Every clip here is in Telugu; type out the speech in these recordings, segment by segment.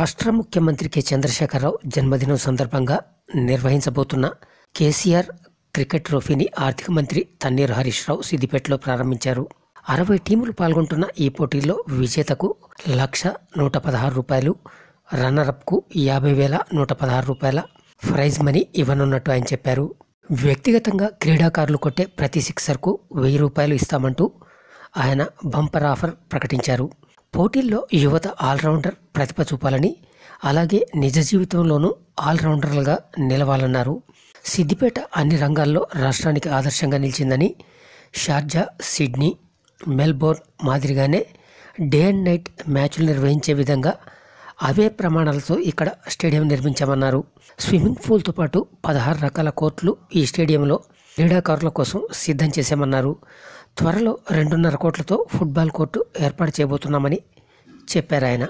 రాష్ట్ర ముఖ్యమంత్రి కె చంద్రశేఖరరావు జన్మదినం సందర్భంగా నిర్వహించబోతున్న కేసీఆర్ క్రికెట్ ట్రోఫీని ఆర్థిక మంత్రి తన్నీరు హరీష్ రావు సిద్దిపేటలో ప్రారంభించారు అరవై టీములు పాల్గొంటున్న ఈ పోటీల్లో విజేతకు లక్ష నూట పదహారు రూపాయలు రన్నరప్కు యాభై వేల నూట పదహారు రూపాయల ప్రైజ్ మనీ ఇవ్వనున్నట్టు ఆయన చెప్పారు వ్యక్తిగతంగా క్రీడాకారులు కొట్టే ప్రతి సిక్సర్కు వెయ్యి రూపాయలు ఇస్తామంటూ ఆయన బంపర్ ఆఫర్ ప్రకటించారు పోటీల్లో యువత ఆల్రౌండర్ ప్రతిభ చూపాలని అలాగే నిజ జీవితంలోనూ ఆల్రౌండర్లుగా నిలవాలన్నారు సిద్దిపేట అన్ని రంగాల్లో రాష్ట్రానికి ఆదర్శంగా నిలిచిందని షార్జా సిడ్నీ మెల్బోర్న్ మాదిరిగానే డే అండ్ నైట్ మ్యాచ్లు నిర్వహించే విధంగా అవే ప్రమాణాలతో ఇక్కడ స్టేడియం నిర్మించామన్నారు స్విమ్మింగ్ పూల్తో పాటు పదహారు రకాల కోర్టులు ఈ స్టేడియంలో క్రీడాకారుల కోసం సిద్ధం చేశామన్నారు త్వరలో రెండున్నర కోట్లతో ఫుట్బాల్ కోర్టు ఏర్పాటు చేయబోతున్నామని చెప్పారు ఆయన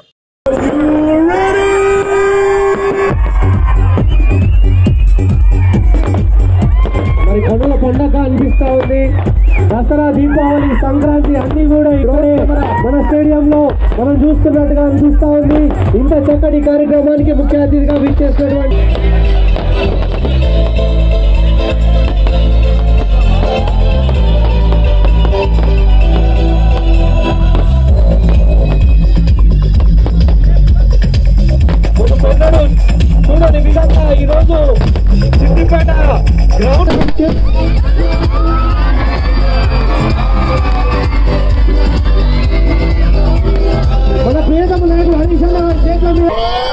మరి కనుల పండగ అనిపిస్తా ఉంది దసరా దీపావళి సంక్రాంతి అన్ని కూడా ఇక్కడే మన స్టేడియంలో మనం చూస్తున్నట్టుగా అనిపిస్తా ఉంది ఇంత చక్కటి కార్యక్రమానికి ముఖ్య అతిథిగా విచ్చేసినటువంటి కొందరు చూడని విధంగా ఈరోజు సిద్దిపేట గ్రౌండ్ మన ప్రియతమ నాయకుడు హరీష్ అన్న గారి చేతుల మీద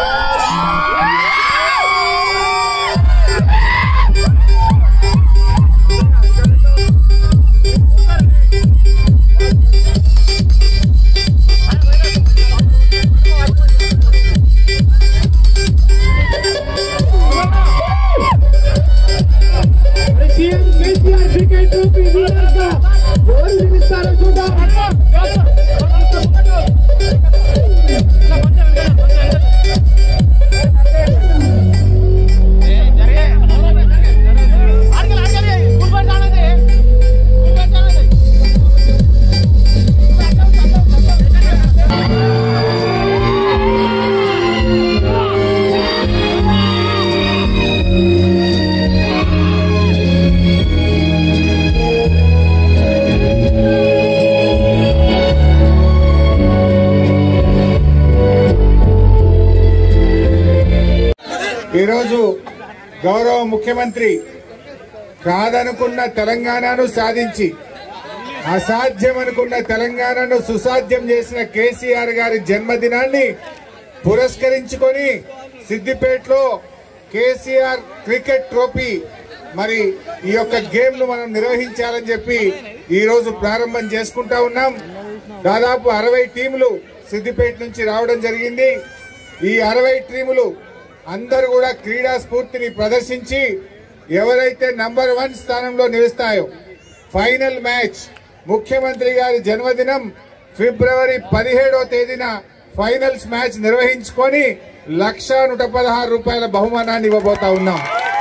మరి సీఎం కేసీఆర్ క్రికెట్ ట్రోఫీ విన్నర్గా ఎవరు నిలుస్తారో చూద్దాం ఈరోజు గౌరవ ముఖ్యమంత్రి కాదనుకున్న తెలంగాణను సాధించి అసాధ్యం అనుకున్న తెలంగాణను సుసాధ్యం చేసిన కేసీఆర్ గారి జన్మదినాన్ని పురస్కరించుకొని సిద్దిపేటలో కేసీఆర్ క్రికెట్ ట్రోఫీ మరి ఈ యొక్క గేమ్ ను మనం నిర్వహించాలని చెప్పి ఈ రోజు ప్రారంభం చేసుకుంటా ఉన్నాం దాదాపు అరవై టీములు సిద్దిపేట నుంచి రావడం జరిగింది ఈ అరవై టీములు అందరూ కూడా క్రీడా స్ఫూర్తిని ప్రదర్శించి ఎవరైతే నంబర్ వన్ స్థానంలో నిలుస్తాయో ఫైనల్ మ్యాచ్ ముఖ్యమంత్రి గారి జన్మదినం ఫిబ్రవరి పదిహేడో తేదీన ఫైనల్స్ మ్యాచ్ నిర్వహించుకొని లక్ష నూట పదహారు రూపాయల బహుమానాన్ని ఇవ్వబోతా ఉన్నాం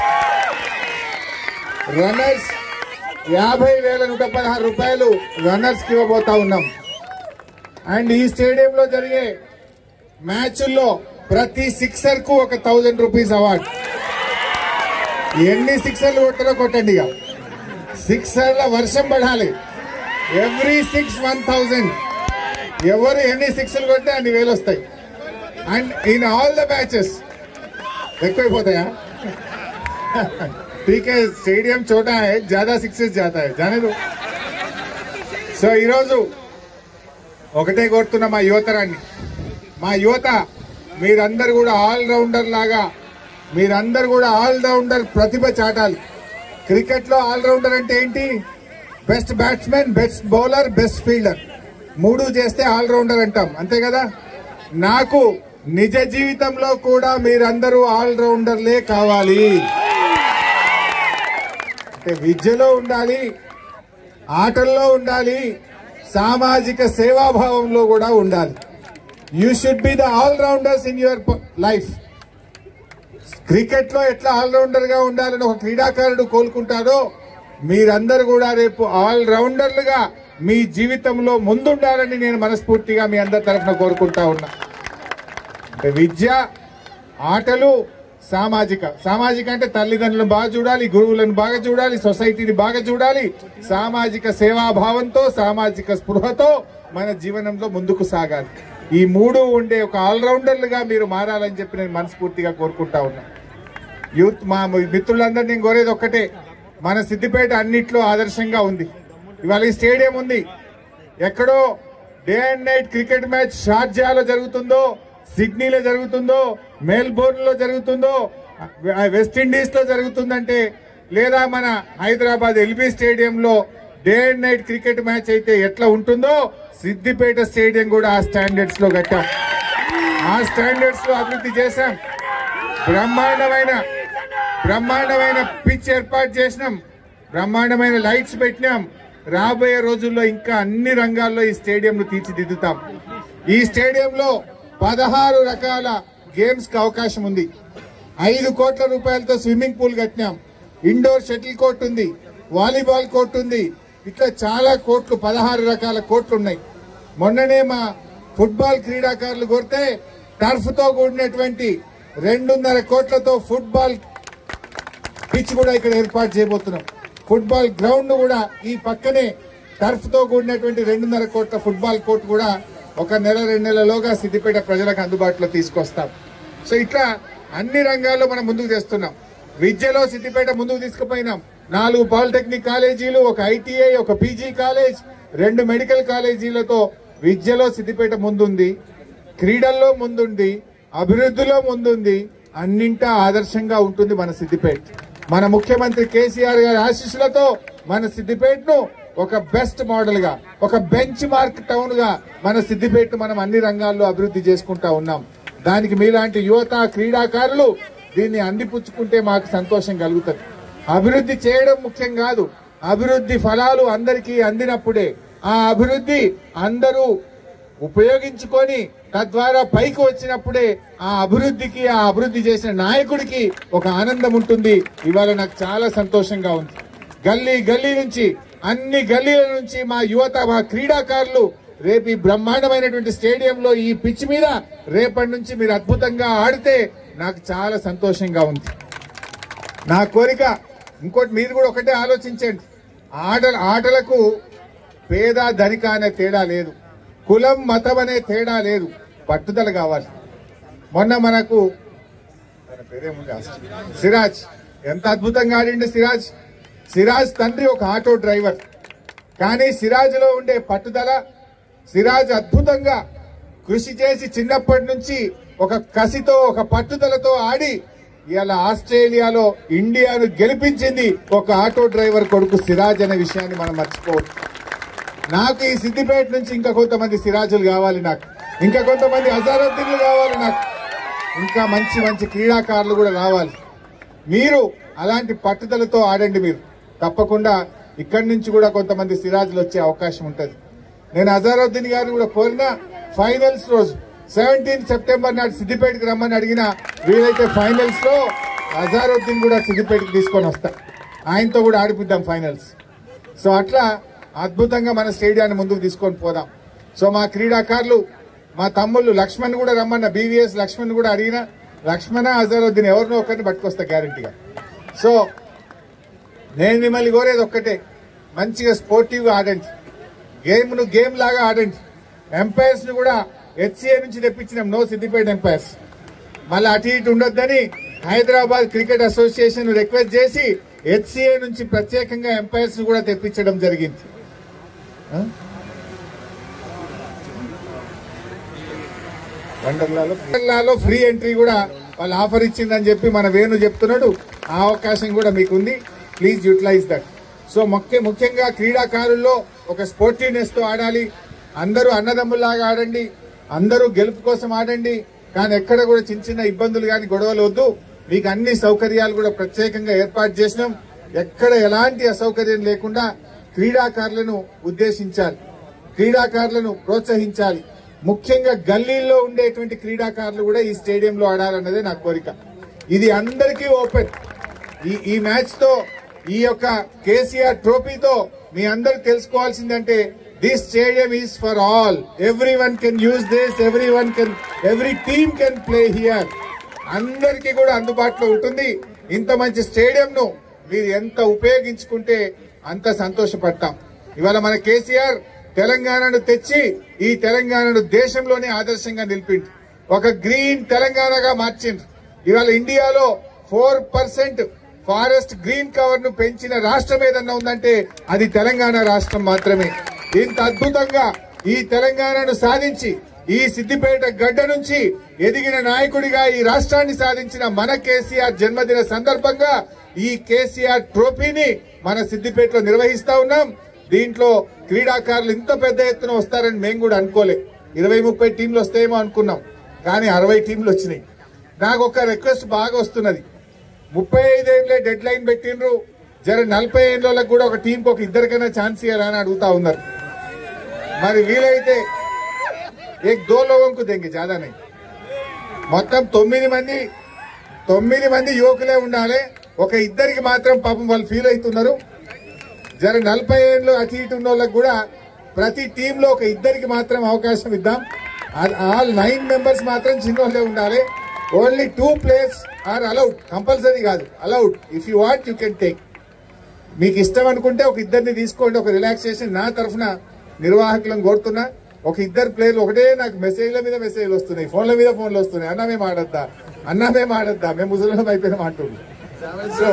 రన్నర్స్ యాభై వేల నూట పదహారు రూపాయలు రన్నర్స్ కి ఇవ్వబోతా ఉన్నాం అండ్ ఈ స్టేడియంలో జరిగే మ్యాచ్ల్లో ప్రతి సిక్సర్ కు ఒక థౌజండ్ రూపీస్ అవార్డ్ ఎన్ని సిక్సర్లు కొట్టారో కొట్టండి ఇక సిక్సర్ల వర్షం పడాలి ఎవ్రీ సిక్స్ వన్ థౌజండ్ ఎవరు ఎన్ని సిక్స్లు కొడితే అన్ని వేలు వస్తాయి and in all the matches ఎక్కువైపోతాయా ठीक है स्टेडियम छोटा है ज्यादा सिक्सेस जाता है जाने दो సో ఈరోజు ఒకటే కోరుతున్నా మా యువతరాన్ని మా యువత మీరందరూ కూడా ఆల్ రౌండర్ లాగా మీరందరూ కూడా ఆల్ రౌండర్ ప్రతిభ చాటాలి క్రికెట్ లో ఆల్ రౌండర్ అంటే ఏంటి best batsmen best bowler best fielder మూడు చేస్తే ఆల్ రౌండర్ అంటాం అంతే కదా నాకు నిజ జీవితంలో కూడా మీరందరూ ఆల్ రౌండర్లే కావాలి అంటే విద్యలో ఉండాలి ఆటల్లో ఉండాలి సామాజిక సేవాభావంలో కూడా ఉండాలి you should be the all rounders in your life cricket లో ఎట్లా ఆల్రౌండర్ గా ఉండాలని ఒక క్రీడాకారుడు కోలుకుంటాడో మీరందరూ కూడా రేపు ఆల్ రౌండర్లుగా మీ జీవితంలో ముందుండాలని నేను మనస్ఫూర్తిగా మీ అందరి తరఫున కోరుకుంటా ఉన్నా విద్య ఆటలు సామాజిక సామాజిక అంటే తల్లిదండ్రులను బాగా చూడాలి గురువులను బాగా చూడాలి సొసైటీని బాగా చూడాలి సామాజిక సేవాభావంతో సామాజిక స్పృహతో మన జీవనంలో ముందుకు సాగాలి ఈ మూడు ఉండే ఒక ఆల్రౌండర్లుగా మీరు మారాలని చెప్పి నేను మనస్ఫూర్తిగా కోరుకుంటా ఉన్నా యూత్ మా మిత్రులందరూ నేను కోరేది ఒక్కటే మన సిద్దిపేట అన్నిట్లో ఆదర్శంగా ఉంది ఇవాళ ఈ స్టేడియం ఉంది ఎక్కడో day and night cricket match షార్జాలో జరుగుతుందో సిడ్నీలో జరుగుతుందో మెల్బోర్న్ లో జరుగుతుందో వెస్టిండీస్ లో జరుగుతుందంటే లేదా మన హైదరాబాద్ ఎల్బీ స్టేడియంలో day and night cricket match అయితే ఎట్లా ఉంటుందో సిద్దిపేట స్టేడియం కూడా ఆ స్టాండర్డ్స్ లో కట్టాం ఆ స్టాండర్డ్స్ లో అభివృద్ధి చేశాం బ్రహ్మాండమైన బ్రహ్మాండమైన పిచ్ ఏర్పాటు చేసినాం బ్రహ్మాండమైన లైట్స్ పెట్టినాం రాబోయే రోజుల్లో ఇంకా అన్ని రంగాల్లో ఈ స్టేడియంను తీర్చిదిద్దుతాం ఈ స్టేడియంలో పదహారు రకాల గేమ్స్ కి అవకాశం ఉంది ఐదు కోట్ల రూపాయలతో స్విమ్మింగ్ పూల్ కట్టినాం ఇండోర్ షటిల్ కోర్ట్ ఉంది వాలీబాల్ కోర్ట్ ఉంది ఇట్లా చాలా కోట్లు పదహారు రకాల కోట్లు ఉన్నాయి మొన్ననే మా ఫుట్బాల్ క్రీడాకారులు కోరితే టర్ఫ్ తో కూడినటువంటి రెండున్నర కోట్లతో ఫుట్బాల్ పిచ్ కూడా ఇక్కడ ఏర్పాటు చేయబోతున్నాం ఫుట్బాల్ గ్రౌండ్ కూడా ఈ పక్కనే టర్ఫ్ తో కూడినటువంటి రెండున్నర కోట్ల ఫుట్బాల్ కోర్ట్ కూడా ఒక నెల రెండు నెలలోగా సిద్దిపేట ప్రజలకు అందుబాటులో తీసుకొస్తాం సో ఇట్లా అన్ని రంగాల్లో మనం ముందుకు తెస్తున్నాం విద్యలో సిద్దిపేట ముందుకు తీసుకుపోయినాం నాలుగు పాలిటెక్నిక్ కాలేజీలు ఒక ఐటీఐ ఒక పీజీ కాలేజ్ రెండు మెడికల్ కాలేజీలతో విద్యలో సిద్దిపేట ముందుంది క్రీడల్లో ముందుంది అభివృద్ధిలో ముందుంది అన్నింటా ఆదర్శంగా ఉంటుంది మన సిద్దిపేట మన ముఖ్యమంత్రి కేసీఆర్ గారి ఆశీస్సులతో మన సిద్దిపేటను ఒక బెస్ట్ మోడల్ గా ఒక బెంచ్ మార్క్ టౌన్ గా మన సిద్దిపేట మనం అన్ని రంగాల్లో అభివృద్ధి చేసుకుంటా ఉన్నాం దానికి మీలాంటి యువత క్రీడాకారులు దీన్ని అందిపుచ్చుకుంటే మాకు సంతోషం కలుగుతుంది అభివృద్ధి చేయడం ముఖ్యం కాదు అభివృద్ధి ఫలాలు అందరికీ అందినప్పుడే ఆ అభివృద్ధి అందరూ ఉపయోగించుకొని తద్వారా పైకి వచ్చినప్పుడే ఆ అభివృద్ధికి ఆ అభివృద్ధి చేసిన నాయకుడికి ఒక ఆనందం ఉంటుంది ఇవాళ నాకు చాలా సంతోషంగా ఉంది గల్లీ గల్లీ నుంచి అన్ని గల్లీల నుంచి మా యువత మా క్రీడాకారులు రేపు ఈ బ్రహ్మాండమైనటువంటి స్టేడియంలో ఈ పిచ్ మీద రేపటి నుంచి మీరు అద్భుతంగా ఆడితే నాకు చాలా సంతోషంగా ఉంది నా కోరిక ఇంకోటి మీరు కూడా ఒకటే ఆలోచించండి ఆట ఆటలకు పేద ధనిక అనే తేడా లేదు కులం మతం అనే తేడా లేదు పట్టుదల కావాలి మొన్న మనకు తన పేరేముంది అసలు? సిరాజ్ ఎంత అద్భుతంగా ఆడిండు సిరాజ్ సిరాజ్ తండ్రి ఒక ఆటో డ్రైవర్ కానీ సిరాజ్ లో ఉండే పట్టుదల సిరాజ్ అద్భుతంగా కృషి చేసి చిన్నప్పటి నుంచి ఒక కసితో ఒక పట్టుదలతో ఆడి ఇలా ఆస్ట్రేలియాలో ఇండియాను గెలిపించింది ఒక ఆటో డ్రైవర్ కొడుకు సిరాజ్ అనే విషయాన్ని మనం మర్చిపోవద్దు నాకు ఈ సిద్దిపేట నుంచి ఇంకా కొంతమంది సిరాజులు కావాలి నాకు ఇంకా కొంతమంది అజారుద్దీన్లు కావాలి నాకు ఇంకా మంచి మంచి క్రీడాకారులు కూడా రావాలి మీరు అలాంటి పట్టుదలతో ఆడండి మీరు తప్పకుండా ఇక్కడి నుంచి కూడా కొంతమంది సిరాజులు వచ్చే అవకాశం ఉంటుంది నేను అజారుద్దీన్ గారిని కూడా కోరిన ఫైనల్స్ రోజు సెవెంటీన్ సెప్టెంబర్ నాడు సిద్దిపేటకి రమ్మని అడిగిన వీలైతే ఫైనల్స్ లో అజారుద్దీన్ కూడా సిద్దిపేటకి తీసుకొని వస్తా ఆయనతో కూడా ఆడిపిద్దాం ఫైనల్స్ సో అట్లా అద్భుతంగా మన స్టేడియాన్ని ముందుకు తీసుకొని పోదాం సో మా క్రీడాకారులు మా తమ్ముళ్ళు లక్ష్మణ్ కూడా రమ్మన్న బీవీఎస్ లక్ష్మణ్ కూడా అడిగిన లక్ష్మణ అజరుద్దీన్ ఎవరినో ఒకరిని పట్టుకొస్తా గ్యారంటీగా సో నేను మిమ్మల్ని కోరేది ఒక్కటే మంచిగా స్పోర్టివ్ గా ఆడండి గేమ్ ను గేమ్ లాగా ఆడండి ఎంపైర్స్ ను కూడా హెచ్సిఏ నుంచి తెప్పించినాం నో సిద్దిపేట ఎంపైర్స్ మళ్ళీ అటు ఇటు ఉండొద్దని హైదరాబాద్ క్రికెట్ అసోసియేషన్ రిక్వెస్ట్ చేసి హెచ్సిఏ నుంచి ప్రత్యేకంగా ఎంపైర్స్ కూడా తెప్పించడం జరిగింది ఆ? వండర్లాలో వండర్లాలో ఫ్రీ ఎంట్రీ కూడా వాళ్ళు ఆఫర్ ఇచ్చిందని చెప్పి మన వేణు చెప్తున్నాడు ఆ అవకాశం కూడా మీకు ఉంది ప్లీజ్ యూటిలైజ్ దట్ సో ముఖ్య ముఖ్యంగా క్రీడాకారుల్లో ఒక స్పోర్టివ్నెస్ తో ఆడాలి అందరూ అన్నదమ్ముల్లాగా ఆడండి అందరూ గెలుపు కోసం ఆడండి కానీ ఎక్కడ కూడా చిన్న చిన్న ఇబ్బందులు కానీ గొడవలు వద్దు మీకు అన్ని సౌకర్యాలు కూడా ప్రత్యేకంగా ఏర్పాటు చేసినాం ఎక్కడ ఎలాంటి అసౌకర్యం లేకుండా క్రీడాకారులను ఉద్దేశించాలి క్రీడాకారులను ప్రోత్సహించాలి ముఖ్యంగా గల్లీల్లో ఉండేటువంటి క్రీడాకారులు కూడా ఈ స్టేడియంలో ఆడాలన్నదే నా కోరిక ఇది అందరికీ ఓపెన్ ఈ ఈ మ్యాచ్ తో ఈ యొక్క కేసీఆర్ ట్రోఫీతో మీ అందరూ తెలుసుకోవాల్సిందంటే this stadium is for all every one can use this every one can every team can play here అందరికీ కూడా అందుబాటులో ఉంటుంది ఇంత మంచి స్టేడియం ను మీరు ఎంత ఉపయోగించుకుంటే అంత సంతోషపడతాం ఇవాళ మన కేసీఆర్ తెలంగాణను తెచ్చి ఈ తెలంగాణను దేశంలోనే ఆదర్శంగా నిలిపిండు ఒక గ్రీన్ తెలంగాణగా మార్చిండు ఇవాళ ఇండియాలో four percent forest green cover ను పెంచిన రాష్ట్రం ఏదన్నా ఉందంటే అది తెలంగాణ రాష్ట్రం మాత్రమే ఇంత అద్భుతంగా ఈ తెలంగాణను సాధించి ఈ సిద్దిపేట గడ్డ నుంచి ఎదిగిన నాయకుడిగా ఈ రాష్ట్రాన్ని సాధించిన మన కేసీఆర్ జన్మదిన సందర్భంగా ఈ కేసీఆర్ ట్రోఫీని మన సిద్దిపేటలో నిర్వహిస్తా ఉన్నాం దీంట్లో క్రీడాకారులు ఇంత పెద్ద ఎత్తున వస్తారని మేము కూడా అనుకోలే ఇరవై ముప్పై టీంలు వస్తాయేమో అనుకున్నాం కానీ అరవై టీంలు వచ్చినాయి నాకు ఒక రిక్వెస్ట్ బాగా వస్తున్నది ముప్పై ఐదేళ్లే డెడ్ లైన్ పెట్టిండ్రు జర నలభై ఏళ్ళకి కూడా ఒక టీంకి ఒక ఇద్దరికైనా ఛాన్స్ ఇవ్వాలని అడుగుతా ఉన్నారు మరి వీలైతే ఏక్ దో లోగంకు దెంగి జాదా నై మొత్తం తొమ్మిది మంది తొమ్మిది మంది యువకులే ఉండాలి ఒక ఇద్దరికి మాత్రం పాపం వాళ్ళు ఫీల్ అవుతున్నారు జర నలభై ఏళ్ళు అటు ఇటు ఉన్న వాళ్ళకి కూడా ప్రతి టీంలో ఒక ఇద్దరికి మాత్రం అవకాశం ఇద్దాం ఆల్ నైన్ మెంబర్స్ మాత్రం చిన్నోళ్ళే ఉండాలి only two players are allowed compulsory కాదు allowed if you want you can take మీకు ఇష్టం అనుకుంటే ఒక ఇద్దరిని తీసుకోండి ఒక రిలాక్సేషన్ నా తరఫున నిర్వాహకులను కోరుతున్నా ఒక ఇద్దరు ప్లేయర్లు ఒకటే నాకు మెసేజ్ల మీద మెసేజ్లు వస్తున్నాయి ఫోన్ల మీద ఫోన్లు వస్తున్నాయి అన్నా మేము ఆడద్దా అన్నా మేము ఆడద్దా మేము ముసలం అయిపోయినాం అంటుంది సో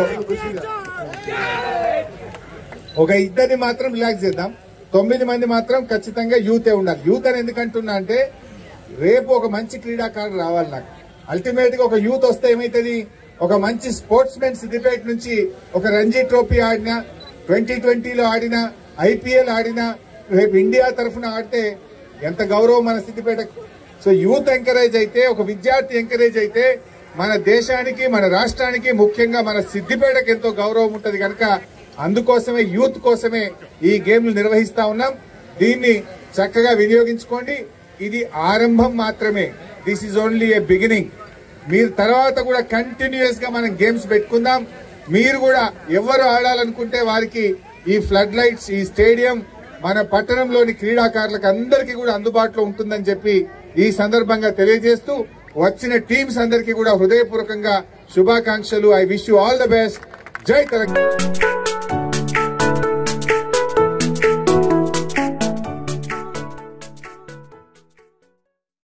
ఒక ఇద్దరిని మాత్రం రిలాక్స్ చేద్దాం తొమ్మిది మంది మాత్రం ఖచ్చితంగా యూతే ఉండాలి యూత్ అని ఎందుకంటున్నా అంటే రేపు ఒక మంచి క్రీడాకారుడు రావాలి నాకు అల్టిమేట్ గా ఒక యూత్ వస్తే ఏమైతుంది ఒక మంచి స్పోర్ట్స్ మెన్ సిద్దిపేట నుంచి ఒక రంజీ ట్రోఫీ ఆడినా ట్వంటీ ట్వంటీలో ఆడినా ఐపీఎల్ ఆడినా రేపు ఇండియా తరఫున ఆడితే ఎంత గౌరవం మన సిద్దిపేటకు సో యూత్ ఎంకరేజ్ అయితే ఒక విద్యార్థి ఎంకరేజ్ అయితే మన దేశానికి మన రాష్ట్రానికి ముఖ్యంగా మన సిద్దిపేటకు ఎంతో గౌరవం ఉంటది కనుక అందుకోసమే యూత్ కోసమే ఈ గేమ్లు నిర్వహిస్తా ఉన్నాం దీన్ని చక్కగా వినియోగించుకోండి ఇది ఆరంభం మాత్రమే this is only a beginning మీరు తర్వాత కూడా కంటిన్యూస్ గా మనం గేమ్స్ పెట్టుకుందాం మీరు కూడా ఎవరు ఆడాలనుకుంటే వారికి ఈ ఫ్లడ్ లైట్స్ ఈ స్టేడియం మన పట్టణంలోని క్రీడాకారులకు అందరికీ కూడా అందుబాటులో ఉంటుందని చెప్పి ఈ సందర్భంగా తెలియజేస్తూ వచ్చిన టీమ్స్ అందరికీ కూడా హృదయపూర్వకంగా శుభాకాంక్షలు I wish you all the best జై తెలంగాణ